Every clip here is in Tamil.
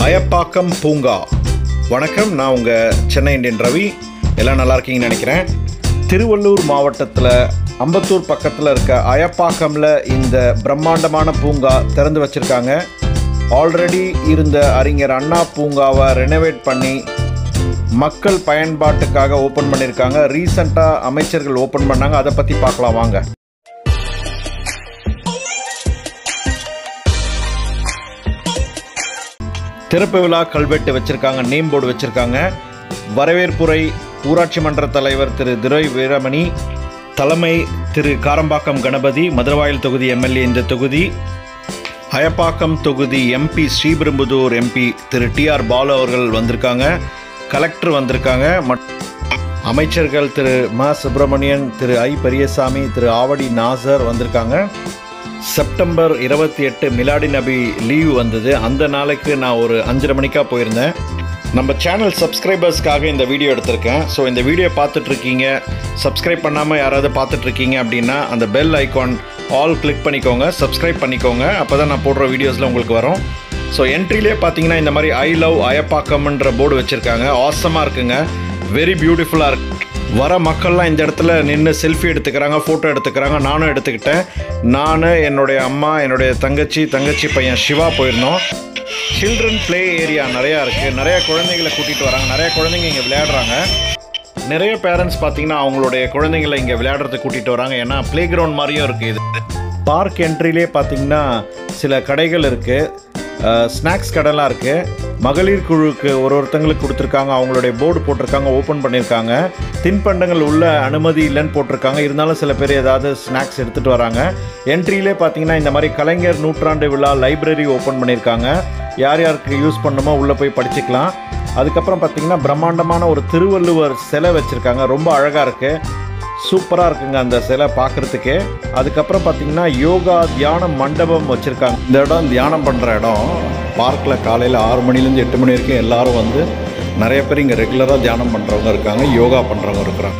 அயப்பாக்கம் பூங்கா வணக்கம் நான் உங்கள் சென்னை இந்தியன் ரவி எல்லாம் நல்லா இருக்கீங்கன்னு நினைக்கிறேன் திருவள்ளூர் மாவட்டத்தில் அம்பத்தூர் பக்கத்தில் இருக்க அயப்பாக்கமில் இந்த பிரம்மாண்டமான பூங்கா திறந்து வச்சுருக்காங்க ஆல்ரெடி இருந்த அறிஞர் அண்ணா பூங்காவை ரெனோவேட் பண்ணி மக்கள் பயன்பாட்டுக்காக ஓப்பன் பண்ணியிருக்காங்க ரீசண்டாக அமைச்சர்கள் ஓப்பன் பண்ணாங்க அதை பற்றி பார்க்கலாம் வாங்க திறப்பு விழா கல்வெட்டு வச்சிருக்காங்க நேம் போர்டு வச்சிருக்காங்க வரவேற்புரை ஊராட்சி மன்ற தலைவர் திரு துரை வீரமணி தலைமை திரு காரம்பாக்கம் கணபதி மதுரவாயல் தொகுதி எம்எல்ஏ இந்த தொகுதி அயப்பாக்கம் தொகுதி MP Sriperumbudur MP Thiru T R Baalu அவர்கள் வந்திருக்காங்க கலெக்டர் வந்திருக்காங்க மட்- அமைச்சர்கள் திரு ம சுப்பிரமணியன் திரு ஐ பெரியசாமி திரு ஆவடி நாசர் வந்திருக்காங்க செப்டம்பர் இருபத்தி எட்டு மிலாடி நபி லீவ் வந்தது அந்த நாளைக்கு நான் ஒரு அஞ்சரை மணிக்கா போயிருந்தேன் நம்ம சேனல் சப்ஸ்கிரைபர்ஸ்க்காக இந்த வீடியோ எடுத்திருக்கேன் ஸோ இந்த வீடியோ பார்த்துட்ருக்கீங்க சப்ஸ்கிரைப் பண்ணாமல் யாராவது பார்த்துட்ருக்கீங்க அப்படின்னா அந்த பெல் ஐகான் ஆல் கிளிக் பண்ணிக்கோங்க சப்ஸ்கிரைப் பண்ணிக்கோங்க அப்போ தான் நான் போடுற வீடியோஸில் உங்களுக்கு வரும் ஸோ என்ட்ரிலே பார்த்தீங்கன்னா இந்த மாதிரி ஐ லவ் அயப்பாக்கம்ன்ற போர்டு வச்சுருக்காங்க ஆசமாக இருக்குங்க வெரி பியூட்டிஃபுல்லாக இருக்கு வர மக்கள்லாம் இந்த இடத்துல நின்று செல்ஃபி எடுத்துக்கிறாங்க ஃபோட்டோ எடுத்துக்கிறாங்க நானும் எடுத்துக்கிட்டேன் நான் என்னுடைய அம்மா என்னுடைய தங்கச்சி தங்கச்சி பையன் சிவா போயிருந்தோம் சில்ட்ரன் ப்ளே ஏரியா நிறையா இருக்குது நிறைய குழந்தைகளை கூட்டிகிட்டு வராங்க நிறைய குழந்தைங்க இங்கே விளையாடுறாங்க நிறைய பேரண்ட்ஸ் பார்த்தீங்கன்னா அவங்களுடைய குழந்தைங்களை இங்கே விளையாடுறதுக்கு கூட்டிகிட்டு வராங்க ஏன்னா ப்ளே கிரவுண்ட் மாதிரியும் இருக்குது இது பார்க் என்ட்ரிலே பார்த்தீங்கன்னா சில கடைகள் இருக்குது ஸ்நாக்ஸ் கடைலாம் இருக்குது மகளிர் குழுவுக்கு ஒரு ஒருத்தங்களுக்கு கொடுத்துருக்காங்க அவங்களுடைய போர்டு போட்டிருக்காங்க ஓப்பன் பண்ணியிருக்காங்க தின்பண்டங்கள் உள்ள அனுமதி இல்லைன்னு போட்டிருக்காங்க இருந்தாலும் சில பேர் ஏதாவது ஸ்நாக்ஸ் எடுத்துகிட்டு வராங்க என்ட்ரியிலே பார்த்தீங்கன்னா இந்த மாதிரி கலைஞர் நூற்றாண்டு விழா லைப்ரரி ஓப்பன் பண்ணியிருக்காங்க யார் யாருக்கு யூஸ் பண்ணுமோ உள்ளே போய் படிச்சுக்கலாம் அதுக்கப்புறம் பார்த்தீங்கன்னா பிரம்மாண்டமான ஒரு திருவள்ளுவர் சிலை வச்சுருக்காங்க ரொம்ப அழகாக இருக்குது சூப்பராக இருக்குங்க அந்த சிலை பார்க்குறதுக்கு அதுக்கப்புறம் பார்த்தீங்கன்னா யோகா தியான மண்டபம் வச்சுருக்காங்க இந்த இடம் தியானம் பண்ணுற இடம் பார்க்கில் காலையில் ஆறு மணிலேருந்து எட்டு மணி வரைக்கும் எல்லாரும் வந்து நிறைய பேர் இங்கே ரெகுலராக தியானம் பண்ணுறவங்க இருக்காங்க யோகா பண்ணுறவங்க இருக்கிறாங்க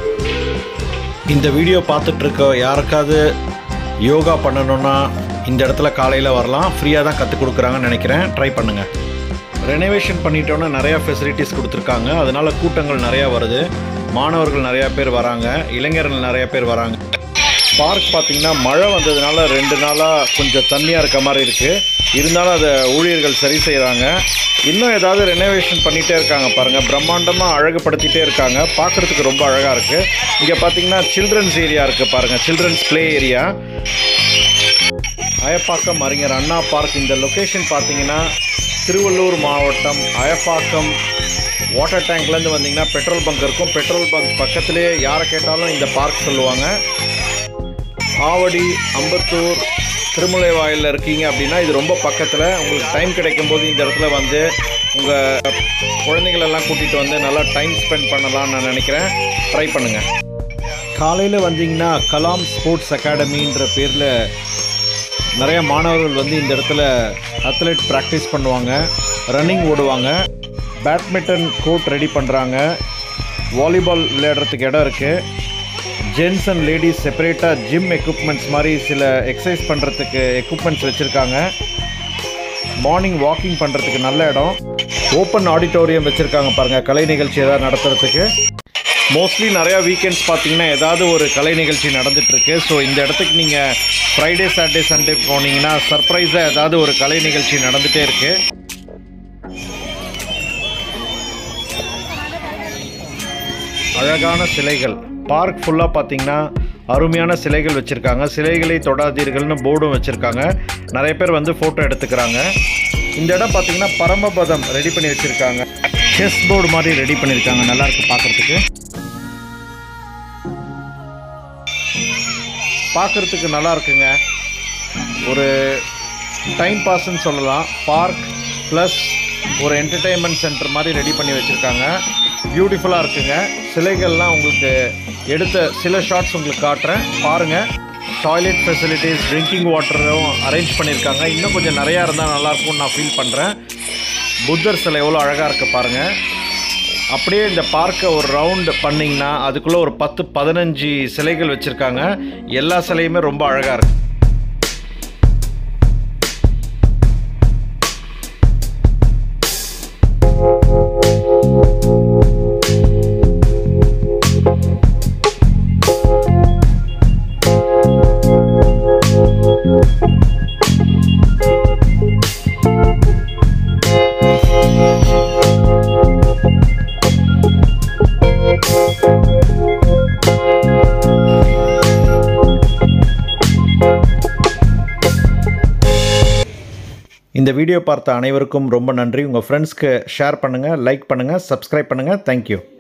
இந்த வீடியோ பார்த்துட்டு இருக்க யாருக்காவது யோகா பண்ணணும்னா இந்த இடத்துல காலையில் வரலாம் ஃப்ரீயாக தான் கற்றுக் கொடுக்குறாங்கன்னு நினைக்கிறேன் ட்ரை பண்ணுங்கள் ரெனோவேஷன் பண்ணிட்டோன்னா நிறையா ஃபெசிலிட்டிஸ் கொடுத்துருக்காங்க அதனால கூட்டங்கள் நிறையா வருது மாணவர்கள் நிறையா பேர் வராங்க இளைஞர்கள் நிறையா பேர் வராங்க பார்க் பார்த்தீங்கன்னா மழை வந்ததுனால ரெண்டு நாளாக கொஞ்சம் தண்ணியாக இருக்க மாதிரி இருக்குது இருந்தாலும் அதை ஊழியர்கள் சரி செய்கிறாங்க இன்னும் ஏதாவது ரெனோவேஷன் பண்ணிகிட்டே இருக்காங்க பாருங்கள் பிரம்மாண்டமாக அழகுபடுத்திட்டே இருக்காங்க பார்க்குறதுக்கு ரொம்ப அழகாக இருக்குது இங்கே பார்த்தீங்கன்னா சில்ட்ரன்ஸ் ஏரியா இருக்குது பாருங்கள் சில்ட்ரன்ஸ் ப்ளே ஏரியா அயப்பாக்கம் அறிஞர் அண்ணா பார்க் இந்த லொக்கேஷன் பார்த்தீங்கன்னா திருவள்ளூர் மாவட்டம் அயப்பாக்கம் வாட்டர் டேங்க்லேருந்து வந்தீங்கன்னா பெட்ரோல் பங்க் இருக்கும் பெட்ரோல் பங்க் பக்கத்துலேயே யாரை கேட்டாலும் இந்த பார்க் சொல்லுவாங்க ஆவடி அம்பத்தூர் திருமலை வாயிலில் இருக்கீங்க அப்படின்னா இது ரொம்ப பக்கத்தில் உங்களுக்கு டைம் கிடைக்கும் போது இந்த இடத்துல வந்து உங்கள் குழந்தைங்களெல்லாம் கூட்டிகிட்டு வந்து நல்லா டைம் ஸ்பெண்ட் பண்ணலாம்னு நான் நினைக்கிறேன் ட்ரை பண்ணுங்கள் காலையில் வந்தீங்கன்னா கலாம் ஸ்போர்ட்ஸ் அகாடமின்ற பேரில் நிறைய மாணவர்கள் வந்து இந்த இடத்துல அத்லெட் ப்ராக்டிஸ் பண்ணுவாங்க ரன்னிங் ஓடுவாங்க பேட்மிண்டன் கோர்ட் ரெடி பண்ணுறாங்க வாலிபால் விளையாடுறதுக்கு இடம் இருக்குது ஜென்ஸ் அண்ட் லேடிஸ் செப்பரேட்டாக ஜிம் எக்யூப்மெண்ட்ஸ் மாதிரி சில எக்ஸசைஸ் பண்ணுறதுக்கு எக்யூப்மெண்ட்ஸ் வச்சுருக்காங்க மார்னிங் வாக்கிங் பண்ணுறதுக்கு நல்ல இடம் ஓப்பன் ஆடிட்டோரியம் வச்சுருக்காங்க பாருங்கள் கலை நிகழ்ச்சி ஏதாவது நடத்துறதுக்கு மோஸ்ட்லி நிறையா வீக்கெண்ட்ஸ் பார்த்தீங்கன்னா ஏதாவது ஒரு கலை நிகழ்ச்சி நடந்துகிட்ருக்கு ஸோ இந்த இடத்துக்கு நீங்கள் ஃப்ரைடே சாட்டர்டே சண்டே போனீங்கன்னா சர்ப்ரைஸாக ஏதாவது ஒரு கலை நிகழ்ச்சி நடந்துகிட்டே இருக்குது அழகான சிலைகள் பார்க் ஃபுல்லாக பார்த்தீங்கன்னா அருமையான சிலைகள் வச்சுருக்காங்க சிலைகளை தொடாதீர்கள்னு போர்டும் வச்சுருக்காங்க நிறைய பேர் வந்து ஃபோட்டோ எடுத்துக்கிறாங்க இந்த இடம் பார்த்தீங்கன்னா பரமபதம் ரெடி பண்ணி வச்சுருக்காங்க செஸ் போர்டு மாதிரி ரெடி பண்ணியிருக்காங்க நல்லா இருக்கு பார்க்குறதுக்கு பார்க்குறதுக்கு நல்லா இருக்குங்க ஒரு டைம் பாஸ்ன்னு சொல்லலாம் பார்க் ப்ளஸ் ஒரு என்டர்டெயின்மெண்ட் சென்டர் மாதிரி ரெடி பண்ணி வச்சுருக்காங்க பியூட்டிஃபுல்லாக இருக்குங்க சிலைகள்லாம் உங்களுக்கு எடுத்த சில ஷார்ட்ஸ் உங்களுக்கு காட்டுறேன் பாருங்கள் டாய்லெட் ஃபெசிலிட்டிஸ் ட்ரிங்கிங் வாட்டரும் அரேஞ்ச் பண்ணியிருக்காங்க இன்னும் கொஞ்சம் நிறையா இருந்தால் நல்லாயிருக்கும்னு நான் ஃபீல் பண்ணுறேன் புத்தர் சிலை எவ்வளோ அழகாக இருக்குது பாருங்கள் அப்படியே இந்த பார்க்கை ஒரு ரவுண்ட் பண்ணிங்கன்னா அதுக்குள்ளே ஒரு பத்து பதினஞ்சு சிலைகள் வச்சுருக்காங்க எல்லா சிலையுமே ரொம்ப அழகாக இருக்கு இந்த வீடியோ பார்த்த அனைவருக்கும் ரொம்ப நன்றி உங்கள் ஃப்ரெண்ட்ஸ்க்கு ஷேர் பண்ணுங்கள் லைக் பண்ணுங்கள் சப்ஸ்கிரைப் பண்ணுங்கள் தேங்க்யூ